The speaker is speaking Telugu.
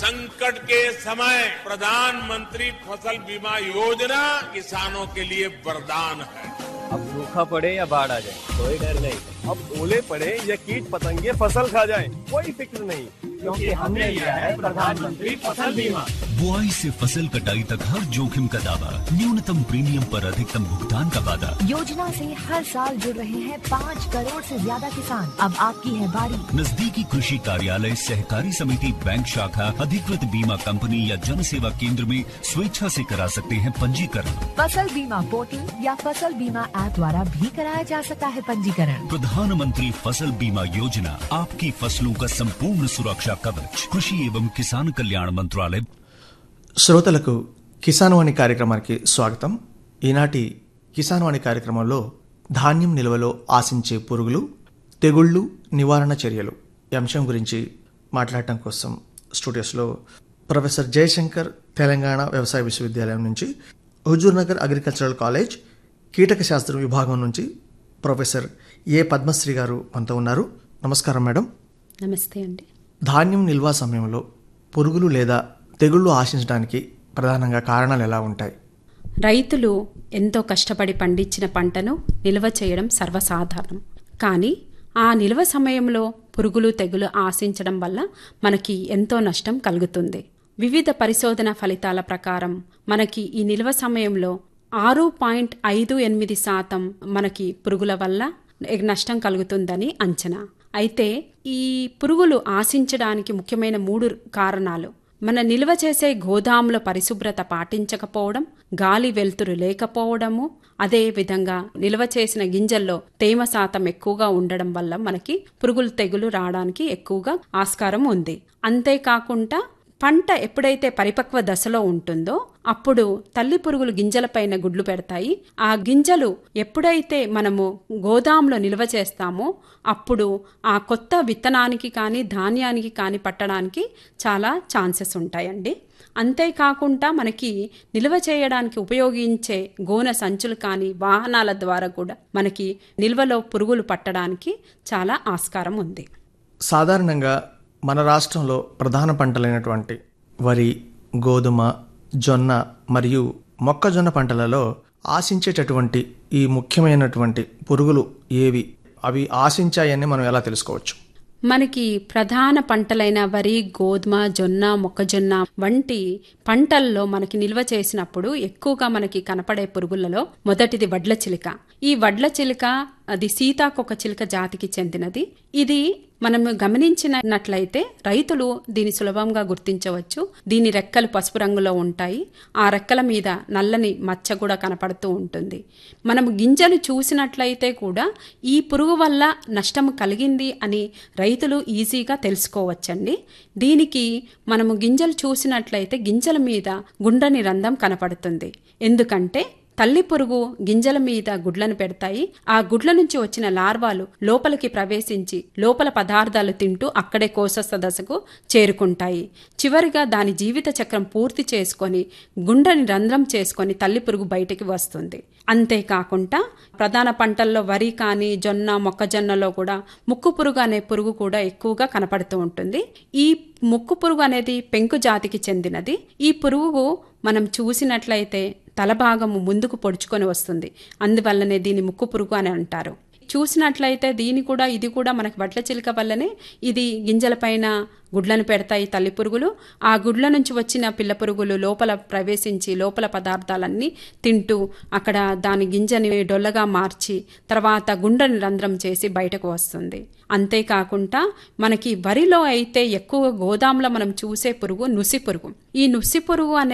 संकट के समय प्रधानमंत्री फसल बीमा योजना किसानों के लिए वरदान है अब सूखा पड़े या बाढ़ आ जाए कोई डर नहीं अब ओले पड़े या कीट पतंगे फसल खा जाए कोई फिक्र नहीं क्योंकि हमने लिया है प्रधानमंत्री फसल बीमा बुआई से फसल कटाई तक हर जोखिम का दावा न्यूनतम प्रीमियम पर अधिकतम भुगतान का वादा योजना से हर साल जुड़ रहे हैं पाँच करोड़ से ज्यादा किसान अब आपकी है बारी नजदीकी कृषि कार्यालय सहकारी समिति बैंक शाखा अधिकृत बीमा कंपनी या जन सेवा केंद्र में स्वेच्छा से करा सकते हैं पंजीकरण फसल बीमा पोर्टल या फसल बीमा ऐप द्वारा भी कराया जा सकता है पंजीकरण प्रधानमंत्री फसल बीमा योजना आपकी फसलों का संपूर्ण सुरक्षा कवच कृषि एवं किसान कल्याण मंत्रालय శ్రోతలకు కిసాన్ వాణి కార్యక్రమానికి స్వాగతం ఈనాటి కిసాన్ వాణి కార్యక్రమంలో ధాన్యం నిల్వలో ఆశించే పురుగులు తెగుళ్ళు నివారణ చర్యలు ఈ అంశం గురించి మాట్లాడటం కోసం స్టూడియోస్లో ప్రొఫెసర్ జయశంకర్ తెలంగాణ వ్యవసాయ విశ్వవిద్యాలయం నుంచి హుజూర్ నగర్ అగ్రికల్చరల్ కాలేజ్ కీటక శాస్త్రం విభాగం నుంచి ప్రొఫెసర్ ఏ పద్మశ్రీ గారు మనతో ఉన్నారు నమస్కారం మేడం నమస్తే అండి ధాన్యం నిల్వ సమయంలో పురుగులు లేదా తెగుళ్ళు ఆశించడానికి ప్రధానంగా కారణాలు ఎలా ఉంటాయి రైతులు ఎంతో కష్టపడి పండించిన పంటను నిల్వ చేయడం సర్వసాధారణం కానీ ఆ నిల్వ సమయంలో పురుగులు తెగులు ఆశించడం వల్ల మనకి ఎంతో నష్టం కలుగుతుంది వివిధ పరిశోధన ఫలితాల ప్రకారం మనకి ఈ నిల్వ సమయంలో ఆరు పాయింట్ ఐదు ఎనిమిది శాతం మనకి పురుగుల వల్ల నష్టం కలుగుతుందని అంచనా అయితే ఈ పురుగులు ఆశించడానికి ముఖ్యమైన మూడు కారణాలు మన నిల్వ చేసే గోదాముల పరిశుభ్రత పాటించకపోవడం గాలి వెలుతురు లేకపోవడము అదే విధంగా నిల్వ చేసిన గింజల్లో తేమ శాతం ఎక్కువగా ఉండడం వల్ల మనకి పురుగులు తెగులు రావడానికి ఎక్కువగా ఆస్కారం ఉంది అంతేకాకుండా పంట ఎప్పుడైతే పరిపక్వ దశలో ఉంటుందో అప్పుడు తల్లి పురుగులు గింజలపైన గుడ్లు పెడతాయి ఆ గింజలు ఎప్పుడైతే మనము గోదాంలో నిల్వ చేస్తామో అప్పుడు ఆ కొత్త విత్తనానికి కానీ ధాన్యానికి కానీ పట్టడానికి చాలా ఛాన్సెస్ ఉంటాయండి అంతేకాకుండా మనకి నిల్వ చేయడానికి ఉపయోగించే గోన సంచులు కానీ వాహనాల ద్వారా కూడా మనకి నిల్వలో పురుగులు పట్టడానికి చాలా ఆస్కారం ఉంది సాధారణంగా మన రాష్ట్రంలో ప్రధాన పంటలైనటువంటి వరి గోధుమ జొన్న మరియు మొక్కజొన్న పంటలలో ఆశించేటటువంటి ఈ ముఖ్యమైనటువంటి పురుగులు ఏవి అవి ఆశించాయని మనం ఎలా తెలుసుకోవచ్చు మనకి ప్రధాన పంటలైన వరి గోధుమ జొన్న మొక్కజొన్న వంటి పంటల్లో మనకి నిల్వ చేసినప్పుడు ఎక్కువగా మనకి కనపడే పురుగులలో మొదటిది వడ్ల చిలుక ఈ వడ్ల చిలుక అది సీతాకొక చిలుక జాతికి చెందినది ఇది మనం గమనించినట్లయితే రైతులు దీని సులభంగా గుర్తించవచ్చు దీని రెక్కలు పసుపు రంగులో ఉంటాయి ఆ రెక్కల మీద నల్లని మచ్చ కూడా కనపడుతూ ఉంటుంది మనం గింజలు చూసినట్లయితే కూడా ఈ పురుగు వల్ల నష్టం కలిగింది అని రైతులు ఈజీగా తెలుసుకోవచ్చండి దీనికి మనము గింజలు చూసినట్లయితే గింజల మీద గుండ్రని రంధ్రం కనపడుతుంది ఎందుకంటే తల్లి పురుగు గింజల మీద గుడ్లను పెడతాయి ఆ గుడ్ల నుంచి వచ్చిన లార్వాలు లోపలికి ప్రవేశించి లోపల పదార్థాలు తింటూ అక్కడే కోసస్థ దశకు చేరుకుంటాయి చివరిగా దాని జీవిత చక్రం పూర్తి చేసుకొని గుండెని రంధ్రం చేసుకొని తల్లి పురుగు బయటికి వస్తుంది అంతేకాకుండా ప్రధాన పంటల్లో వరి కానీ జొన్న మొక్కజొన్నలో కూడా ముక్కు పురుగు అనే పురుగు కూడా ఎక్కువగా కనపడుతూ ఉంటుంది ఈ ముక్కు పురుగు అనేది పెంకు జాతికి చెందినది ఈ పురుగు మనం చూసినట్లయితే తలభాగము ముందుకు పొడుచుకొని వస్తుంది అందువల్లనే దీన్ని ముక్కు పురుగు అని అంటారు చూసినట్లయితే దీని కూడా ఇది కూడా మనకి వడ్ల చిలుక వల్లనే ఇది గింజలపైన గుడ్లను పెడతాయి తల్లి పురుగులు ఆ గుడ్ల నుంచి వచ్చిన పిల్ల పురుగులు లోపల ప్రవేశించి లోపల పదార్థాలన్నీ తింటూ అక్కడ దాని గింజని డొల్లగా మార్చి తర్వాత గుండెని రంధ్రం చేసి బయటకు వస్తుంది అంతేకాకుండా మనకి వరిలో అయితే ఎక్కువ గోదాంలో మనం చూసే పురుగు నుసి పురుగు ఈ నుసి పురుగు అనే